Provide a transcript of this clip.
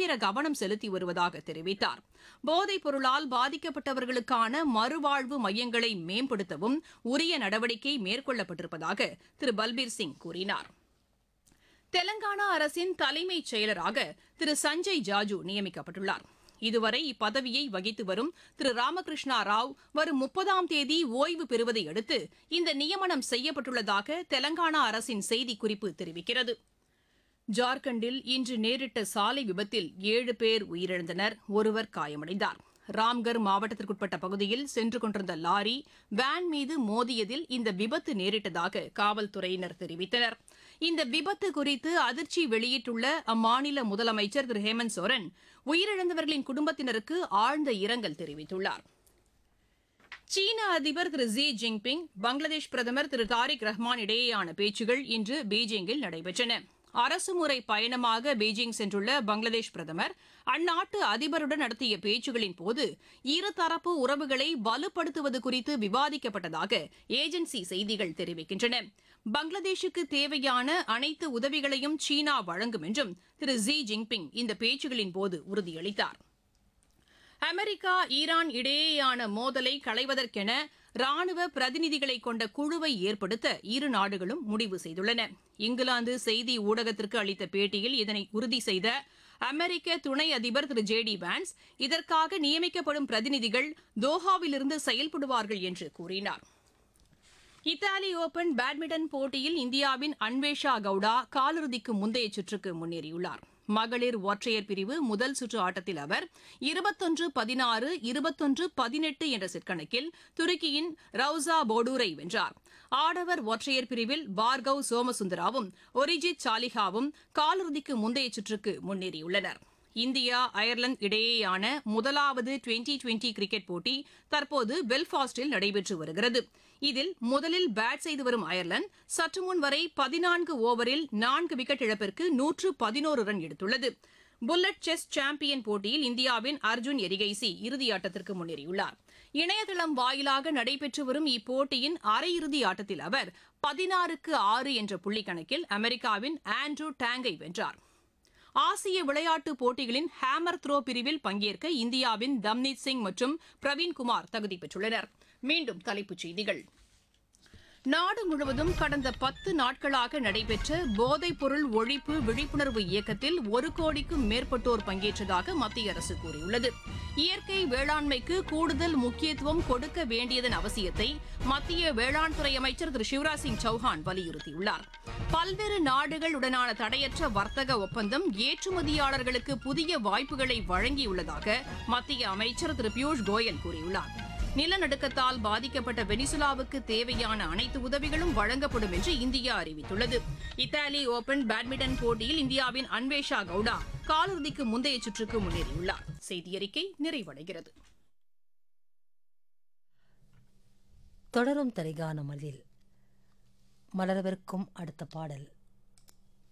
தீவிர கவனம் செலுத்தி வருவதாக தெரிவித்தார் போதைப் பொருளால் பாதிக்கப்பட்டவர்களுக்கான மறுவாழ்வு மையங்களை மேம்படுத்தவும் உரிய நடவடிக்கை மேற்கொள்ளப்பட்டிருப்பதாக திரு பல்பீர் சிங் கூறினார் தெலங்கானா அரசின் தலைமைச் செயலராக திரு சஞ்சய் ஜாஜூ நியமிக்கப்பட்டுள்ளார் இதுவரை இப்பதவியை வகித்து வரும் திரு ராமகிருஷ்ணா ராவ் வரும் முப்பதாம் தேதி ஓய்வு பெறுவதை அடுத்து இந்த நியமனம் செய்யப்பட்டுள்ளதாக தெலங்கானா அரசின் செய்திக்குறிப்பு தெரிவிக்கிறது ஜார்க்கண்டில் இன்று நேரிட்ட சாலை விபத்தில் ஏழு பேர் உயிரிழந்தனர் ஒருவர் காயமடைந்தார் ராம்கர் மாவட்டத்திற்குட்பட்ட பகுதியில் சென்று கொண்டிருந்த லாரி வேன் மீது மோதியதில் இந்த விபத்து நேரிட்டதாக காவல்துறையினர் தெரிவித்தனர் இந்த விபத்து குறித்து அதிர்ச்சி வெளியிட்டுள்ள அம்மாநில முதலமைச்சர் திரு ஹேமந்த் சோரன் உயிரிழந்தவர்களின் குடும்பத்தினருக்கு ஆழ்ந்த இரங்கல் தெரிவித்துள்ளார் சீன அதிபர் திரு ஜி ஜின்பிங் பங்களாதேஷ் பிரதமர் திரு தாரிக் ரஹ்மான் இடையேயான பேச்சுகள் இன்று பீஜிங்கில் நடைபெற்றன அரசுமுறை பயணமாக பீஜிங் சென்றுள்ள பங்களாதேஷ் பிரதமர் அந்நாட்டு அதிபருடன் நடத்திய பேச்சுகளின் போது இருதரப்பு உறவுகளை வலுப்படுத்துவது குறித்து விவாதிக்கப்பட்டதாக ஏஜென்சி செய்திகள் தெரிவிக்கின்றன பங்களாதேஷுக்கு தேவையான அனைத்து உதவிகளையும் சீனா வழங்கும் என்றும் திரு ஜி ஜின்பிங் இந்த பேச்சுகளின் போது உறுதியளித்தார் அமெரிக்கா ஈரான் இடையேயான மோதலை களைவதற்கென ராணுவ பிரதிநிதிகளை கொண்ட குழுவை ஏற்படுத்த இரு நாடுகளும் முடிவு செய்துள்ளன இங்கிலாந்து செய்தி ஊடகத்திற்கு அளித்த பேட்டியில் இதனை உறுதி செய்த அமெரிக்க துணை அதிபர் திரு ஜே டி வான்ஸ் இதற்காக நியமிக்கப்படும் பிரதிநிதிகள் தோஹாவிலிருந்து செயல்படுவார்கள் என்று கூறினார் இத்தாலி ஓபன் பேட்மிண்டன் போட்டியில் இந்தியாவின் அன்வேஷா கவுடா காலிறுதிக்கு முந்தைய சுற்றுக்கு முன்னேறியுள்ளார் மகளிர் ஒற்றையர் பிரிவு முதல் சுற்று ஆட்டத்தில் அவர் இருபத்தொன்று பதினாறு இருபத்தொன்று பதினெட்டு என்ற செட்கணக்கில் துருக்கியின் ரவுசா போடூரை வென்றார் ஆடவர் ஒற்றையர் பிரிவில் பார்கவ் சோமசுந்தராவும் ஒரிஜித் சாலிஹாவும் காலிறுதிக்கு முந்தைய சுற்றுக்கு முன்னேறியுள்ளனர் இந்தியா அயர்லாந்து இடையேயான முதலாவது டுவெண்டி டுவெண்டி கிரிக்கெட் போட்டி தற்போது பெல்பாஸ்டில் நடைபெற்று வருகிறது இதில் முதலில் பேட் செய்து வரும் அயர்லாந்து சற்று முன் வரை பதினான்கு ஓவரில் நான்கு விக்கெட் இழப்பிற்கு நூற்று பதினோரு ரன் எடுத்துள்ளது புல்லட் செஸ் சாம்பியன் போட்டியில் இந்தியாவின் அர்ஜுன் எரிகைசி இறுதியாட்டத்திற்கு முன்னேறியுள்ளார் இணையதளம் வாயிலாக நடைபெற்று வரும் இப்போட்டியின் அரையிறுதி ஆட்டத்தில் அவர் பதினாறுக்கு ஆறு என்ற புள்ளி கணக்கில் அமெரிக்காவின் ஆண்ட்ரூ டேங்கை வென்றார் ஆசிய விளையாட்டுப் போட்டிகளின் ஹேமர் த்ரோ பிரிவில் பங்கேற்க இந்தியாவின் தம்னீத் சிங் மற்றும் பிரவீன்குமார் தகுதி பெற்றுள்ளனர் மீண்டும் தலைப்புச் செய்திகள் நாடு முழுவதும் கடந்த பத்து நாட்களாக நடைபெற்ற போதைப்பொருள் ஒழிப்பு விழிப்புணர்வு இயக்கத்தில் ஒரு கோடிக்கும் மேற்பட்டோர் பங்கேற்றதாக மத்திய அரசு கூறியுள்ளது இயற்கை வேளாண்மைக்கு கூடுதல் முக்கியத்துவம் கொடுக்க வேண்டியதன் அவசியத்தை மத்திய வேளாண் துறை அமைச்சர் திரு சிவராஜ் சிங் சௌஹான் வலியுறுத்தியுள்ளார் பல்வேறு நாடுகளுடனான தடையற்ற வர்த்தக ஒப்பந்தம் ஏற்றுமதியாளர்களுக்கு புதிய வாய்ப்புகளை வழங்கியுள்ளதாக மத்திய அமைச்சர் திரு பியூஷ் கோயல் கூறியுள்ளார் நிலநடுக்கத்தால் பாதிக்கப்பட்ட வெனிசுலாவுக்கு தேவையான அனைத்து உதவிகளும் வழங்கப்படும் என்று இந்தியா அறிவித்துள்ளது இத்தாலி ஓபன் பேட்மிண்டன் போட்டியில் இந்தியாவின் அன்வேஷா கவுடா காலிறுதிக்கு முந்தைய சுற்றுக்கு முன்னேறியுள்ளார் செய்தியறிக்கை நிறைவடைகிறது தொடரும் திரைகான மதில் மலரவிருக்கும் அடுத்த பாடல்